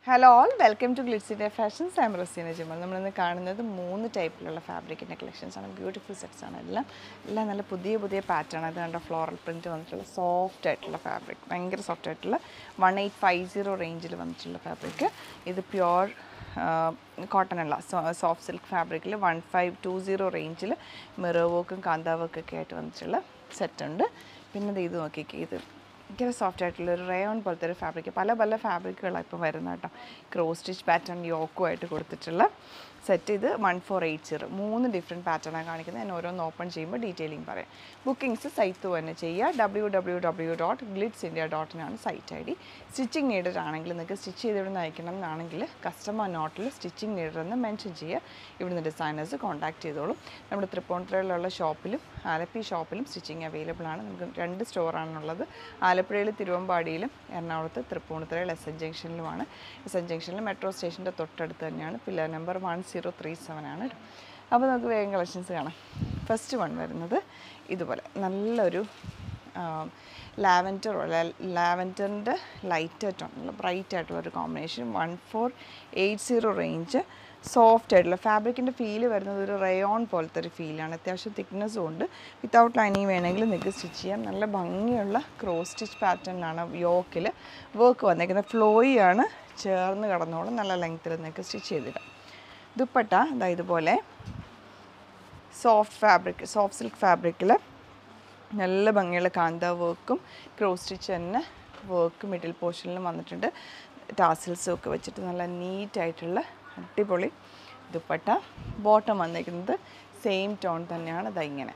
hello all welcome to ഗ്ലിറ്റ്സിൻ്റെ fashions am Raseena Jumal നമ്മളിന്ന് കാണുന്നത് മൂന്ന് ടൈപ്പിലുള്ള ഫാബ്രിക്കിൻ്റെ കളക്ഷൻസ് ആണ് ബ്യൂട്ടിഫുൾ സെറ്റ്സ് ആണ് എല്ലാം എല്ലാം നല്ല പുതിയ പുതിയ പാറ്റേൺ അത് കണ്ട ഫ്ലോറൽ പ്രിൻറ്റ് വന്നിട്ടുള്ള സോഫ്റ്റ് ആയിട്ടുള്ള ഫാബ്രിക് ഭയങ്കര സോഫ്റ്റ് ആയിട്ടുള്ള വൺ എയ്റ്റ് ഫൈവ് സീറോ റേഞ്ചിൽ വന്നിട്ടുള്ള ഫാബ്രിക് ഇത് പ്യുവർ കോട്ടൺ അല്ല സോഫ്റ്റ് സിൽക്ക് ഫാബ്രിക്കിൽ വൺ ഫൈവ് ടു സീറോ റേഞ്ചിൽ മിറർ വർക്കും കാന്താ വർക്കൊക്കെ ആയിട്ട് വന്നിട്ടുള്ള സെറ്റുണ്ട് പിന്നെ ദേ ഇത് നോക്കിക്കേ ഇത് ഭയങ്കര സോഫ്റ്റ് ആയിട്ടുള്ള ഒരു റയോൺ പോലത്തെ ഒരു ഫാബ്രിക് പല പല ഫാബ്രിക്കുകളാണ് ഇപ്പോൾ വരുന്നത് കേട്ടോ ക്രോസ് സ്റ്റിച്ച് പാറ്റേൺ യോക്കുമായിട്ട് കൊടുത്തിട്ടുള്ള സെറ്റ് ഇത് വൺ ഫോർ എയ്റ്റ് സീറോ മൂന്ന് ഡിഫറെൻറ്റ് പാറ്റേണാണ് കാണിക്കുന്നത് ഞാൻ ഓരോന്ന് ഓപ്പൺ ചെയ്യുമ്പോൾ ഡീറ്റെയിലിംഗ് പറയാം ബുക്കിംഗ്സ് സൈറ്റ് തന്നെ ചെയ്യുക W W W dot Glitz India ഡോട്ടിനാണ് site I D stitching needed ആണെങ്കിൽ നിങ്ങൾക്ക് സ്റ്റിച്ച് ചെയ്തിവിടെ അയക്കണം എന്നാണെങ്കിൽ കസ്റ്റമർ നോട്ടിൽ സ്റ്റിച്ചിങ് നീഡർ എന്ന് മെൻഷൻ ചെയ്യുക ഇവിടുന്ന് ഡിസൈനേഴ്സ് കോൺടാക്ട് ചെയ്തോളും നമ്മുടെ തൃപ്പൂണിത്തുറയിലുള്ള ഷോപ്പിലും ആലപ്പി ഷോപ്പിലും സ്റ്റിച്ചിങ് അവൈലബിൾ ആണ് നമുക്ക് രണ്ട് സ്റ്റോറാണുള്ളത് ആലപ്പുഴയിൽ തിരുവമ്പാടിയിലും എറണാകുളത്ത് തൃപ്പൂണിത്തുറയിൽ എസ് എൻ ജംഗ്ഷനിലുമാണ് എസ് എൻ ജംഗ്ഷനിൽ മെട്രോ സ്റ്റേഷൻ്റെ തൊട്ടടുത്ത് തന്നെയാണ് pillar number one zero three seven ആണ് കേട്ടോ അപ്പോൾ നമുക്ക് വേഗം കളക്ഷൻസ് കാണാം ഫസ്റ്റ് വൺ വരുന്നത് ഇതുപോലെ നല്ലൊരു ലാവൻഡർ ലാവൻഡറിൻ്റെ ലൈറ്റ് ടോൺ ബ്രൈറ്റ് ആയിട്ടുള്ള ഒരു combination one four eight zero range soft ആയിട്ടുള്ള ഫാബ്രിക്കിൻ്റെ ഫീല് വരുന്നത് ഒരു റയോൺ പോലത്തെ ഒരു ഫീലാണ് അത്യാവശ്യം തിക്നെസ്സും ഉണ്ട് വിത്തൗട്ട് ലൈനിങ് വേണമെങ്കിൽ നിങ്ങൾക്ക് സ്റ്റിച്ച് ചെയ്യാം നല്ല ഭംഗിയുള്ള ക്രോസ് സ്റ്റിച്ച് പാറ്റേണിലാണ് യോക്കിൽ വർക്ക് വന്നേക്കുന്നത് ഫ്ലോയി ആണ് ചേർന്ന് കിടന്നോളും നല്ല ലെങ്ത്തിൽ നിങ്ങൾക്ക് സ്റ്റിച്ച് ചെയ്തിടാം ദുപ്പട്ട ഇതാ ഇതുപോലെ സോഫ്റ്റ് ഫാബ്രിക് സോഫ്റ്റ് സിൽക്ക് ഫാബ്രിക്കിൽ നല്ല ഭംഗിയുള്ള കാന്ത വർക്കും ക്രോസ് സ്റ്റിച്ച് തന്നെ വർക്ക് മിഡിൽ പോർഷനിലും വന്നിട്ടുണ്ട് ടാസിൽസും ഒക്കെ വെച്ചിട്ട് നല്ല നീറ്റായിട്ടുള്ള അടിപൊളി ദുപ്പട്ട ബോട്ടം വന്നിരിക്കുന്നത് സെയിം ടോൺ തന്നെയാണ് ഇതാ ഇങ്ങനെ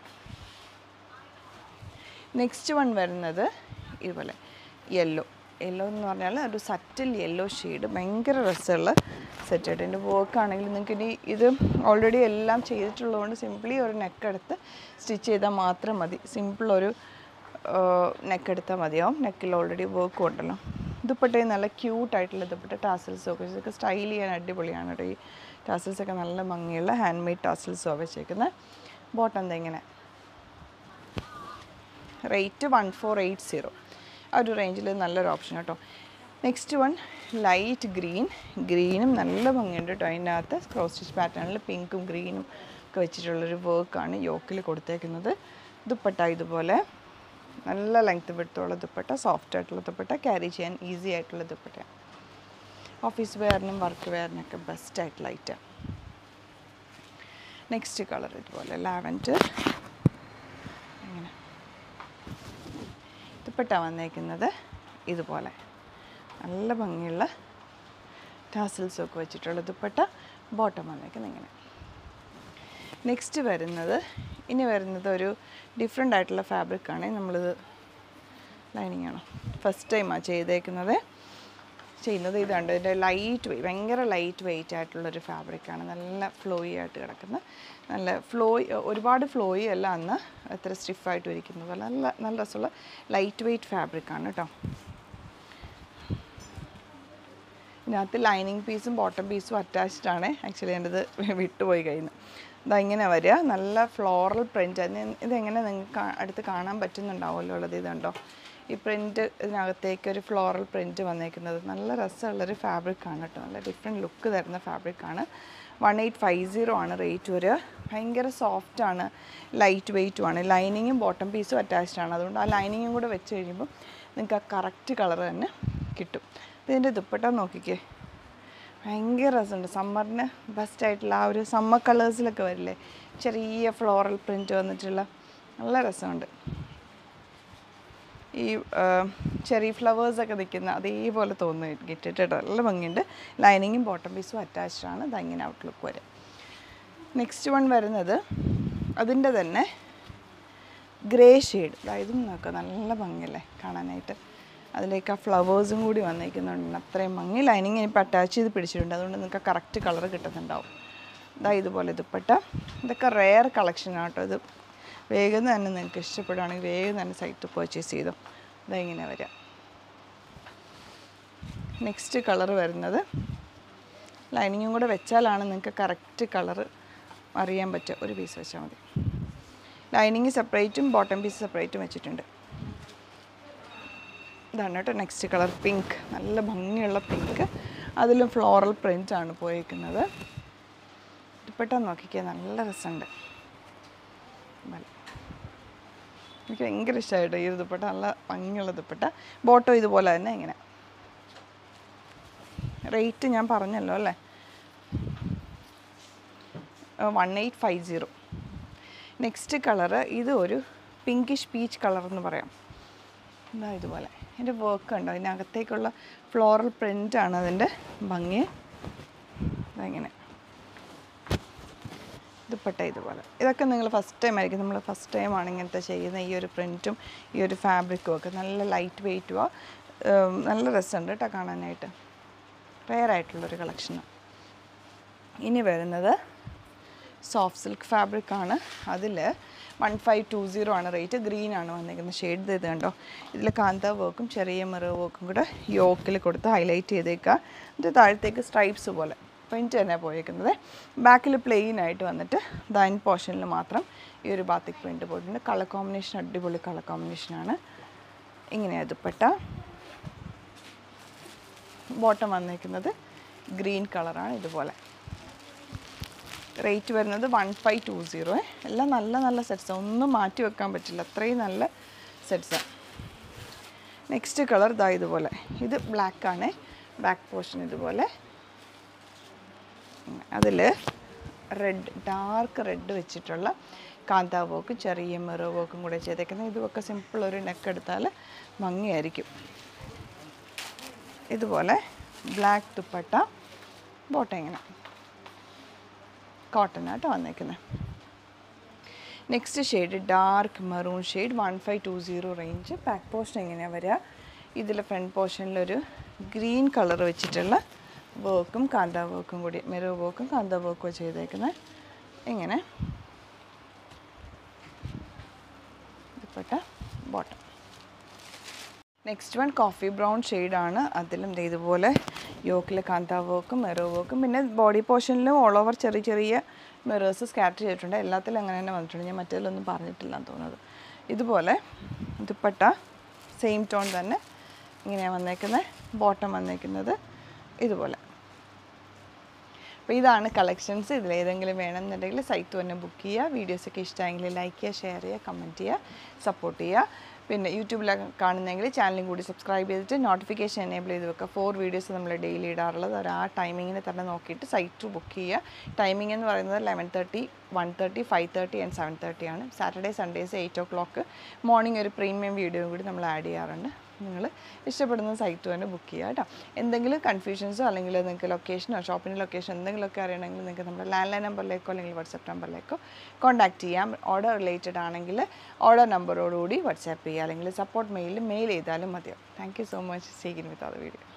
നെക്സ്റ്റ് വൺ വരുന്നത് ഇതുപോലെ യെല്ലോ യെല്ലോ എന്ന് പറഞ്ഞാൽ ഒരു സറ്റിൽ യെല്ലോ ഷെയ്ഡ് ഭയങ്കര രസമുള്ള സെറ്റായിട്ട് എൻ്റെ വർക്ക് ആണെങ്കിൽ നിങ്ങൾക്ക് ഇനി ഇത് ഓൾറെഡി എല്ലാം ചെയ്തിട്ടുള്ളതുകൊണ്ട് സിംപ്ലി ഒരു നെക്ക് എടുത്ത് സ്റ്റിച്ച് ചെയ്താൽ മാത്രം മതി സിമ്പിൾ ഒരു നെക്ക് എടുത്താൽ മതിയാവും നെക്കിൽ ഓൾറെഡി വർക്ക് ഉണ്ടല്ലോ ദുപ്പട്ടയും നല്ല ക്യൂട്ടായിട്ടുള്ള ദുപ്പട്ട ടാസിൽസും ഒക്കെ ഇതൊക്കെ സ്റ്റൈൽ ചെയ്യാൻ അടിപൊളിയാണ് കേട്ടോ ഈ ടാസിൽസൊക്കെ നല്ല ഭംഗിയുള്ള ഹാൻഡ് മെയ്ഡ് ടാസിൽസും വെച്ചേക്കുന്നത് ബോട്ടം എന്താ ഇങ്ങനെ rate one four eight zero ആ ഒരു റേഞ്ചിൽ നല്ലൊരു ഓപ്ഷൻ കേട്ടോ നെക്സ്റ്റ് വൺ ലൈറ്റ് ഗ്രീൻ ഗ്രീനും നല്ല ഭംഗിയുണ്ട് കേട്ടോ അതിൻ്റെ അകത്ത് ക്രോസ് സ്റ്റിച്ച് പാറ്റേണിൽ പിങ്കും ഗ്രീനും ഒക്കെ വെച്ചിട്ടുള്ളൊരു വർക്കാണ് യോക്കിൽ കൊടുത്തേക്കുന്നത് ദുപ്പട്ട ഇതുപോലെ നല്ല ലെങ്ത് വിടുത്തുള്ള ദുപ്പട്ട സോഫ്റ്റ് ആയിട്ടുള്ള ദുപ്പട്ട ക്യാരി ചെയ്യാൻ ഈസി ആയിട്ടുള്ള ദുപ്പട്ട ഓഫീസ് വെയറിനും വർക്ക് വെയറിനൊക്കെ ബെസ്റ്റ് ആയിട്ടുള്ള ഐറ്റം നെക്സ്റ്റ് കളർ ഇതുപോലെ ലാവൻഡർ ഇങ്ങനെ ദുപ്പട്ട വന്നേക്കുന്നത് ഇതുപോലെ നല്ല ഭംഗിയുള്ള ടാസിൽസും ഒക്കെ വെച്ചിട്ടുള്ള ദുപ്പട്ട ബോട്ടം വന്നേക്കുന്നത് ഇങ്ങനെ നെക്സ്റ്റ് വരുന്നത് ഇനി വരുന്നത് ഒരു ഡിഫറെൻ്റ് ആയിട്ടുള്ള ഫാബ്രിക്കാണ് നമ്മളിത് ലൈനിങ് ആണ് ഫസ്റ്റ് ടൈമാണ് ചെയ്തേക്കുന്നത് ചെയ്യുന്നത് ഇതുണ്ട് ഇതിൻ്റെ ലൈറ്റ് വെയിറ്റ് ഭയങ്കര ലൈറ്റ് വെയിറ്റ് ആയിട്ടുള്ളൊരു ഫാബ്രിക്കാണ് നല്ല ഫ്ലോയി ആയിട്ട് കിടക്കുന്ന നല്ല ഫ്ലോയി ഒരുപാട് ഫ്ലോയി അല്ല അന്ന് അത്ര സ്റ്റിഫായിട്ട് ഇരിക്കുന്നത് പോലെ നല്ല നല്ല രസമുള്ള ലൈറ്റ് വെയിറ്റ് ഫാബ്രിക്കാണ് കേട്ടോ ഇതിനകത്ത് ലൈനിങ് പീസും ബോട്ടം പീസും അറ്റാച്ച്ഡ് ആണ് ആക്ച്വലി എൻ്റെ ഇത് വിട്ടുപോയി കയ്യിൽ നിന്ന് ഇതാ ഇങ്ങനെ വരിക നല്ല ഫ്ലോറൽ പ്രിൻ്റ് ഇതെങ്ങനെ നിങ്ങൾക്ക് അടുത്ത് കാണാൻ പറ്റുന്നുണ്ടാവുമല്ലോ ഉള്ളത് ഇതുണ്ടോ ഈ പ്രിൻറ്റ് ഇതിനകത്തേക്ക് ഒരു ഫ്ലോറൽ പ്രിൻറ്റ് വന്നേക്കുന്നത് നല്ല രസമുള്ളൊരു ഫാബ്രിക്കാണ് കേട്ടോ നല്ല ഡിഫറെൻറ്റ് ലുക്ക് തരുന്ന ഫാബ്രിക്കാണ് വൺ എയ്റ്റ് ഫൈവ് സീറോ ആണ് റേറ്റ് വരിക ഭയങ്കര സോഫ്റ്റ് ആണ് ലൈറ്റ് വെയ്റ്റും ആണ് ലൈനിങ്ങും ബോട്ടം പീസും അറ്റാച്ച്ഡ് ആണ് അതുകൊണ്ട് ആ ലൈനിങ്ങും കൂടെ വെച്ച് കഴിയുമ്പോൾ നിങ്ങൾക്ക് ആ കറക്റ്റ് കളർ തന്നെ കിട്ടും ഇതിൻ്റെ ദുപ്പട്ട നോക്കിക്കേ ഭയങ്കര രസമുണ്ട് സമ്മറിന് ബെസ്റ്റ് ആയിട്ടുള്ള ആ ഒരു സമ്മർ കളേഴ്സിലൊക്കെ വരില്ലേ ചെറിയ ഫ്ലോറൽ പ്രിൻറ്റ് വന്നിട്ടുള്ള നല്ല രസമുണ്ട് ഈ ചെറി ഫ്ലവേഴ്സൊക്കെ നിൽക്കുന്ന അതേപോലെ തോന്നുന്നു കിട്ടിയിട്ട് നല്ല ഭംഗിയുണ്ട് ലൈനിങ്ങും ബോട്ടം പീസും അറ്റാച്ച്ഡ് ആണ് ഇതങ്ങനെ ഔട്ട്ലുക്ക് വരെ നെക്സ്റ്റ് വൺ വരുന്നത് അതിൻ്റെ തന്നെ ഗ്രേ ഷെയ്ഡ് അതായത് നോക്കുക നല്ല ഭംഗിയല്ലേ കാണാനായിട്ട് അതിലേക്ക് ആ ഫ്ലവേഴ്സും കൂടി വന്നേക്കുന്നുണ്ട് അത്രയും ഭംഗി ലൈനിങ് ഇപ്പോൾ അറ്റാച്ച് ചെയ്ത് പിടിച്ചിട്ടുണ്ട് അതുകൊണ്ട് നിങ്ങൾക്ക് കറക്റ്റ് കളർ കിട്ടുന്നുണ്ടാവും ഇതാ ഇതുപോലെ ദുപ്പട്ട ഇതൊക്കെ റെയർ കളക്ഷനാണ് കേട്ടോ ഇത് വേഗം തന്നെ നിങ്ങൾക്ക് ഇഷ്ടപ്പെടുകയാണെങ്കിൽ വേഗം തന്നെ സൈറ്റ് പർച്ചേസ് ചെയ്തോ ഇതാ ഇങ്ങനെ വരാം നെക്സ്റ്റ് കളർ വരുന്നത് ലൈനിങ്ങും കൂടെ വെച്ചാലാണ് നിങ്ങൾക്ക് കറക്റ്റ് കളർ അറിയാൻ പറ്റുക ഒരു പീസ് വെച്ചാൽ മതി ലൈനിങ് സെപ്പറേറ്റും ബോട്ടം പീസ് സെപ്പറേറ്റും വെച്ചിട്ടുണ്ട് ഇതാണ് കേട്ടോ നെക്സ്റ്റ് കളർ പിങ്ക് നല്ല ഭംഗിയുള്ള പിങ്ക് അതിലും ഫ്ലോറൽ പ്രിൻ്റ് ആണ് പോയിരിക്കുന്നത് ദുപ്പട്ട നോക്കിക്കുക നല്ല രസമുണ്ട് നല്ല എനിക്ക് ഭയങ്കര ഇഷ്ടമായിട്ടോ ഈ ഒരു ദുപ്പട്ട നല്ല ഭംഗിയുള്ള ദുപ്പട്ട ബോട്ടോ ഇതുപോലെ തന്നെ ഇങ്ങനെ റേറ്റ് ഞാൻ പറഞ്ഞല്ലോ അല്ലേ one eight five zero next colour ഇത് ഒരു പിങ്കിഷ് പീച്ച് കളർ എന്ന് പറയാം എന്താ ഇതുപോലെ അതിൻ്റെ വർക്ക് ഉണ്ടോ അതിനകത്തേക്കുള്ള ഫ്ലോറൽ പ്രിൻ്റാണ് അതിൻ്റെ ഭംഗി അതങ്ങനെ ദുപ്പട്ട ഇതുപോലെ ഇതൊക്കെ നിങ്ങൾ ഫസ്റ്റ് ടൈം ആയിരിക്കും നമ്മൾ ഫസ്റ്റ് ടൈമാണ് ഇങ്ങനത്തെ ചെയ്യുന്ന ഈ ഒരു പ്രിൻറ്റും ഈ ഒരു ഫാബ്രിക്കും ഒക്കെ നല്ല ലൈറ്റ് വെയ്റ്റുമോ നല്ല രസമുണ്ട് കേട്ടോ കാണാനായിട്ട് റെയർ ആയിട്ടുള്ളൊരു കളക്ഷനാണ് ഇനി വരുന്നത് സോഫ്റ്റ് സിൽക്ക് ഫാബ്രിക് ആണ് അതിൽ വൺ ഫൈവ് ടു സീറോ ആണ് റേറ്റ് ഗ്രീൻ ആണ് വന്നിരിക്കുന്നത് ഷെയ്ഡ് ഇത് കണ്ടോ ഇതിൽ കാന്ത വർക്കും ചെറിയ മിറർ വർക്കും കൂടെ യോക്കിൽ കൊടുത്ത് ഹൈലൈറ്റ് ചെയ്തേക്കുക എന്നിട്ട് താഴത്തേക്ക് സ്ട്രൈപ്സ് പോലെ പ്രിൻറ്റ് തന്നെ പോയേക്കുന്നത് ബാക്കിൽ പ്ലെയിൻ ആയിട്ട് വന്നിട്ട് ദൈൻ പോർഷനിൽ മാത്രം ഈ ഒരു ബാത്തിക് പ്രിൻറ്റ് പോയിട്ടുണ്ട് കളർ കോമ്പിനേഷൻ അടിപൊളി കളർ കോമ്പിനേഷനാണ് ഇങ്ങനെയാണ് ദുപ്പട്ട ബോട്ടം വന്നിരിക്കുന്നത് ഗ്രീൻ കളറാണ് ഇതുപോലെ റേറ്റ് വരുന്നത് വൺ ഫൈവ് ടു സീറോ എല്ലാം നല്ല നല്ല സെറ്റ്സാണ് ഒന്നും മാറ്റി വെക്കാൻ പറ്റില്ല അത്രയും നല്ല സെറ്റ്സാണ് നെക്സ്റ്റ് കളർ ഇതാ ഇതുപോലെ ഇത് ബ്ലാക്ക് ആണ് ബാക്ക് പോർഷൻ ഇതുപോലെ അതിൽ റെഡ് ഡാർക്ക് റെഡ് വെച്ചിട്ടുള്ള കാന്താ വോക്കും ചെറിയ മെറോ വോക്കും കൂടെ ചെയ്തേക്കുന്നത് ഇതുമൊക്കെ സിമ്പിൾ ഒരു നെക്ക് എടുത്താൽ ഭംഗിയായിരിക്കും ഇതുപോലെ ബ്ലാക്ക് ദുപ്പട്ട ബോട്ട ഇങ്ങനെ കോട്ടൺ ആട്ടോ വന്നേക്കുന്നത് next shade dark maroon shade one five two zero range back portion എങ്ങനെയാണ് വരിക ഇതിൽ ഫ്രണ്ട് പോർഷനിലൊരു ഗ്രീൻ കളർ വെച്ചിട്ടുള്ള വർക്കും കാന്ത വർക്കും കൂടി മെറോ വർക്കും കാന്ത വർക്കും ചെയ്തേക്കുന്നത് ഇങ്ങനെ dupatta bottom next one coffee brown ഷെയ്ഡാണ് അതിലും ദേ ഇതുപോലെ യോക്കിൽ കാന്താ വർക്കും മെറോ വർക്കും പിന്നെ ബോഡി പോർഷനിലും ഓൾ ഓവർ ചെറിയ ചെറിയ മിറേഴ്സ് സ്കാറ്റർ ചെയ്തിട്ടുണ്ട് എല്ലാത്തിലും അങ്ങനെ തന്നെ വന്നിട്ടുണ്ട് ഞാൻ മറ്റേതിലൊന്നും പറഞ്ഞിട്ടില്ല എന്ന് തോന്നുന്നത് ഇതുപോലെ ദുപ്പട്ട സെയിം ടോൺ തന്നെ ഇങ്ങനെയാണ് വന്നേക്കുന്നത് ബോട്ടം വന്നേക്കുന്നത് ഇതുപോലെ അപ്പോൾ ഇതാണ് കളക്ഷൻസ് ഇതിലേതെങ്കിലും വേണമെന്നുണ്ടെങ്കിൽ സൈറ്റ് തന്നെ ബുക്ക് ചെയ്യുക വീഡിയോസൊക്കെ ഇഷ്ടമായെങ്കിൽ ലൈക്ക് ചെയ്യുക ഷെയർ ചെയ്യുക കമൻറ്റ് ചെയ്യുക സപ്പോർട്ട് ചെയ്യുക പിന്നെ യൂട്യൂബിലൊക്കെ കാണുന്നെങ്കിൽ ചാനലും കൂടി സബ്സ്ക്രൈബ് ചെയ്തിട്ട് നോട്ടിഫിക്കേഷൻ എനേബിൾ ചെയ്ത് വെക്കുക ഫോർ വീഡിയോസ് നമ്മൾ ഡെയിലി ഇടാറുള്ളത് ഒരു ആ ടൈമിങ്ങിന് തന്നെ നോക്കിയിട്ട് സൈറ്റ് ബുക്ക് ചെയ്യുക ടൈമിംഗ് എന്ന് പറയുന്നത് eleven thirty one thirty five thirty and seven thirty ആണ് Saturday Sundays eight o'clock morning ഒരു പ്രീമിയം വീഡിയോ കൂടി നമ്മൾ ആഡ് ചെയ്യാറുണ്ട് നിങ്ങൾ ഇഷ്ടപ്പെടുന്ന സൈറ്റ് തന്നെ ബുക്ക് ചെയ്യുക കേട്ടോ എന്തെങ്കിലും കൺഫ്യൂഷൻസോ അല്ലെങ്കിൽ നിങ്ങൾക്ക് ലൊക്കേഷനോ ഷോപ്പിൻ്റെ ലൊക്കേഷൻ എന്തെങ്കിലുമൊക്കെ അറിയണമെങ്കിൽ നിങ്ങൾക്ക് നമ്മുടെ ലാൻഡ് ലൈൻ നമ്പറിലേക്കോ അല്ലെങ്കിൽ വാട്സപ്പ് നമ്പറിലേക്കോ കോൺടാക്റ്റ് ചെയ്യാം ഓർഡർ റിലേറ്റഡ് ആണെങ്കിൽ ഓർഡർ നമ്പറോടുകൂടി വാട്സാപ്പ് ചെയ്യുക അല്ലെങ്കിൽ സപ്പോർട്ട് മെയിലിൽ മെയിൽ ചെയ്താലും മതിയാവും താങ്ക് യു സോ മച്ച് സീക്കിൻ വിത്ത് അത് വീഡിയോ